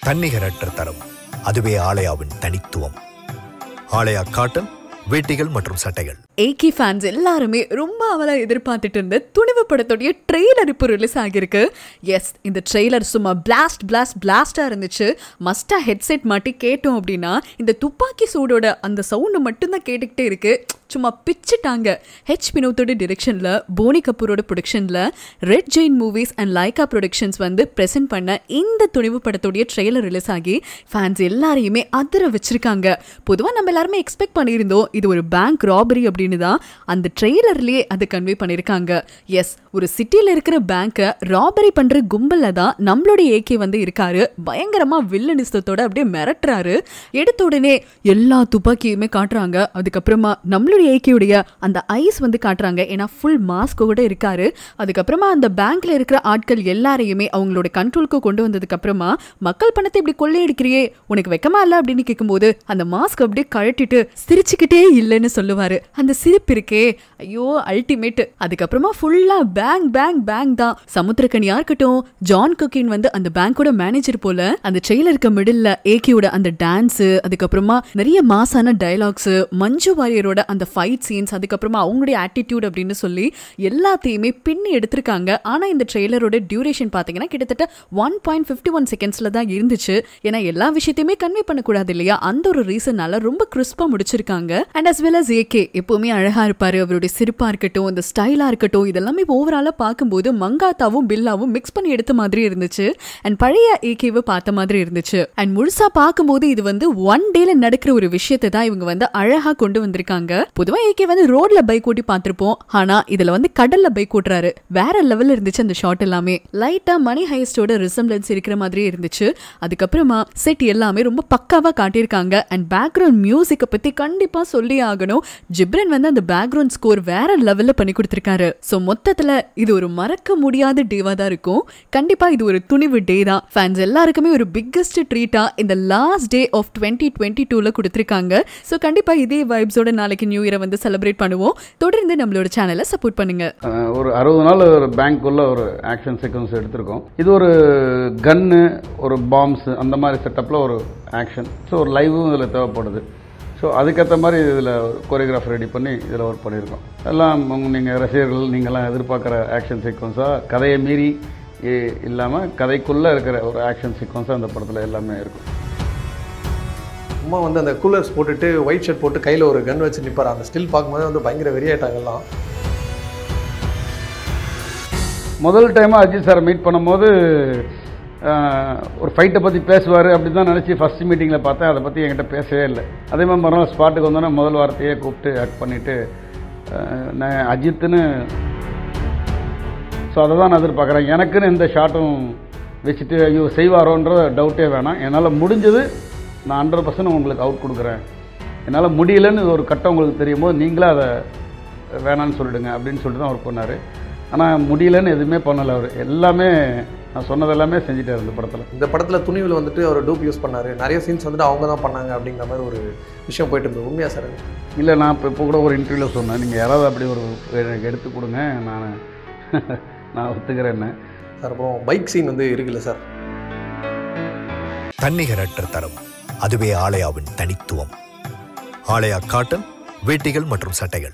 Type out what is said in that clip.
தன்னிகரற்ற தரம் அதுவே ஆலயாவின் தனித்துவம் ஆலயா காட்டன் வேட்டிகள் மற்றும் சட்டைகள் ஏகி ஃபேன்ஸ் எல்லாருமே ரொம்ப அவளா எதிர்பார்த்துட்டு இருந்த துணிவு படத்துடைய ட்ரெய்லர் இப்போ ரிலீஸ் ஆகியிருக்கு எஸ் இந்த ட்ரெய்லர் சும்மா பிளாஸ்ட் பிளாஸ்ட் பிளாஸ்டா இருந்துச்சு மஸ்டா ஹெட்செட் மாட்டி கேட்டோம் அப்படின்னா இந்த துப்பாக்கி சூடோட அந்த சவுண்டு மட்டும்தான் கேட்டுக்கிட்டே இருக்கு சும்மா பிச்சுட்டாங்க ஹெச் வினோத்தோட டிரெக்ஷனில் போனி கபூரோட ப்ரொடக்ஷனில் Red Giant Movies and Lyca Productions வந்து ப்ரெசென்ட் பண்ண இந்த துணிவு படத்துடைய ட்ரெய்லர் ரிலீஸ் ஆகி ஃபேன்ஸ் எல்லாரையுமே அதிர வச்சிருக்காங்க பொதுவாக நம்ம எல்லாருமே எக்ஸ்பெக்ட் பண்ணியிருந்தோம் இது ஒரு பேங்க் ராபரி அப்படின்னு தான் அந்த ட்ரெய்லர்லேயே அதை கன்வே பண்ணியிருக்காங்க எஸ் ஒரு சிட்டியில் இருக்கிற பேங்க்கை ராபரி பண்ணுற கும்பலில் தான் நம்மளுடைய ஏகே வந்து இருக்காரு பயங்கரமாக வில்லனிசத்தோட அப்படியே மிரட்டுறாரு எடுத்த உடனே எல்லா துப்பாக்கியுமே காட்டுறாங்க அதுக்கப்புறமா நம்மளுடைய ஏகேயுடைய அந்த ஐஸ் வந்து காட்டுறாங்க ஏன்னா ஃபுல் மாஸ்கோட இருக்காரு அதுக்கப்புறமா அந்த பேங்க்ல இருக்கிற ஆட்கள் எல்லாரையுமே அவங்களோட கண்ட்ரோலுக்கு கொண்டு வந்ததுக்கு அப்புறமா மக்கள் பணத்தை இப்படி கொள்ளையடிக்கிறியே உனக்கு வெக்கமா இல்ல அப்படின்னு கேட்கும்போது அந்த மாஸ்க் அப்படியே கழட்டிட்டு சிரிச்சுக்கிட்டே இல்லைன்னு சொல்லுவாரு அந்த சிரிப்பு இருக்கே ஐயோ அல்டிமேட் அதுக்கப்புறமா ஃபுல்லா பேங்க் பேங்க் பேங்க் தான் சமுத்திரக்கனியா இருக்கட்டும் ஜான் குக்கின் வந்து அந்த பேங்கோட மேனேஜர் போல அந்த ட்ரெயிலருக்கு மிடில்ல ஏகேயோட அந்த டான்ஸ் அதுக்கப்புறமா நிறைய மாசான டயலாக்ஸ் மஞ்சு வாரியரோட அந்த ஃபைட் சீன்ஸ் அதுக்கப்புறமா அவங்களுடைய ஆட்டிடியூட் அப்படின்னு சொல்லி எல்லாத்தையுமே பின்னி எடுத்திருக்காங்க ஆனா இந்த ட்ரெய்லரோட டியூரேஷன் பாத்தீங்கன்னா கிட்டத்தட்ட ஒன் பாயிண்ட் ஃபிஃப்டி ஒன் செகண்ட்ஸ்ல தான் இருந்துச்சு ஏன்னா எல்லா விஷயத்தையுமே கன்வே பண்ணக்கூடாது இல்லையா அந்த ஒரு ரீசனால ரொம்ப கிறிஸ்பா முடிச்சிருக்காங்க and as well as AK எப்பவுமே அழகா இருப்பாரு அவருடைய சிரிப்பா இருக்கட்டும் இந்த ஸ்டைலா இருக்கட்டும் இதெல்லாமே ஓவராலா பார்க்கும்போது மங்காத்தாவும் பில்லாவும் மிக்ஸ் பண்ணி எடுத்த மாதிரி இருந்துச்சு அண்ட் பழைய ஏகேவை பார்த்த மாதிரி இருந்துச்சு அண்ட் முழுசா பார்க்கும்போது இது வந்து ஒன் டேல நடக்கிற ஒரு விஷயத்தை தான் இவங்க வந்து அழகா கொண்டு வந்திருக்காங்க பொதுவா ஏகே வந்து ரோட்ல பைக் ஓட்டி பார்த்திருப்போம் ஆனா இதுல வந்து கடல்ல பைக் ஓட்டுறாரு வேற லெவல்ல இருந்துச்சு அந்த ஷாட் எல்லாமே லைட்டா மணி ஹைஸ்டோட ரிசம்பிளன்ஸ் இருக்கிற மாதிரியே இருந்துச்சு அதுக்கப்புறமா செட் எல்லாமே ரொம்ப பக்காவா காட்டியிருக்காங்க அண்ட் பேக்ரவுண்ட் மியூசிக்கை பத்தி கண்டிப்பா சொல்லி ஆகணும் ஜிப்ரன் வந்து அந்த பேக்ரவுண்ட் ஸ்கோர் வேற லெவல்ல பண்ணி கொடுத்திருக்காரு சோ மொத்தத்துல இது ஒரு மறக்க முடியாத டேவா தான் இருக்கும் கண்டிப்பா இது ஒரு துணிவு டே தான் ஃபேன்ஸ் எல்லாருக்குமே ஒரு பிக்கஸ்ட் ட்ரீட்டா இந்த last day of twenty twenty டூல கொடுத்திருக்காங்க சோ கண்டிப்பா இதே வைப்ஸோட நாளைக்கு நியூ இயரை வந்து செலிப்ரேட் பண்ணுவோம் தொடர்ந்து நம்மளோட சேனலை சப்போர்ட் பண்ணுங்க அஹ் ஒரு அறுபது நாள் ஒரு பேங்க்குள்ள ஒரு ஆக்ஷன் சீக்வன்ஸ் எடுத்திருக்கோம் இது ஒரு கன்னு ஒரு பாம்ஸ் அந்த மாதிரி செட்டப்பில் ஒரு ஆக்ஷன் ஸோ ஒரு லைவும் இதில் தேவைப்படுது ஸோ அதுக்கேற்ற மாதிரி இதில் கோரியோகிராஃப் ரெடி பண்ணி இதில் ஒர்க் பண்ணியிருக்கோம் எல்லாம் நீங்கள் ரசிகர்கள் நீங்கள்லாம் எதிர்பார்க்குற ஆக்ஷன் சீக்வன்ஸாக கதையை மீறி இல்லாமல் கதைக்குள்ளே இருக்கிற ஒரு ஆக்ஷன் சீக்வன்ஸாக அந்த படத்தில் எல்லாமே இருக்கும் அம்மா வந்து அந்த கூலர்ஸ் போட்டுட்டு ஒயிட் ஷர்ட் போட்டு கையில் ஒரு கன் வச்சு நிற்பார் அந்த ஸ்டில் பார்க்கும்போது வந்து பயங்கர வெறியாயிட்டாங்கலாம் முதல் டைமாக அஜித் சாரை மீட் பண்ணும்போது ஆஹ், ஒரு ஃபைட்டை பற்றி பேசுவார் அப்படி தான் நினச்சி ஃபஸ்ட் மீட்டிங்கில் பார்த்தேன் அதை பற்றி என்கிட்ட பேசவே இல்லை அதே மாதிரி மறுநாள் ஸ்பாட்டுக்கு வந்தோன்னே முதல் வார்த்தையே கூப்பிட்டு ஆக்ட் பண்ணிவிட்டு நான் அஜித்துன்னு ஸோ அதை தான் நான் எதிர்பார்க்குறேன் எனக்குன்னு எந்த ஷாட்டும் வச்சுட்டு ஐயோ செய்வாரோன்ற டவுட்டே வேணாம் என்னால் முடிஞ்சது நான் ஹண்ட்ரட் பர்சன்ட் உங்களுக்கு அவுட் கொடுக்குறேன் என்னால் முடியலன்னு ஒரு கட்டம் உங்களுக்கு தெரியும் போது நீங்களே அதை வேணான்னு சொல்லிடுங்க அப்படின்னு சொல்லிட்டு தான் ஒர்க் பண்ணார் ஆனால் முடியலன்னு எதுவுமே பண்ணலை அவர் எல்லாமே நான் சொன்னது எல்லாமே செஞ்சுட்டார் இந்த படத்தில் இந்த படத்தில் துணிவில் வந்துட்டு அவர் டூப் யூஸ் பண்ணார் நிறைய சீன்ஸ் வந்துட்டு அவங்க தான் பண்ணாங்க அப்படிங்கிற மாதிரி ஒரு விஷயம் போயிட்டு இருந்தது உண்மையா சார் அது? இல்லை நான் இப்போ இப்போ கூட ஒரு இன்டர்வியூவில் சொன்னேன் நீங்கள் யாராவது அப்படி ஒரு எனக்கு எடுத்து கொடுங்க நான் நான் ஒத்துக்கிறேன்னு சார் அப்புறம் பைக் சீன் வந்து இருக்குல்ல சார் தன்னிகரற்ற தரம் அதுவே ஆலயாவின் தனித்துவம் ஆலயா காட்டன் வேட்டிகள் மற்றும் சட்டைகள்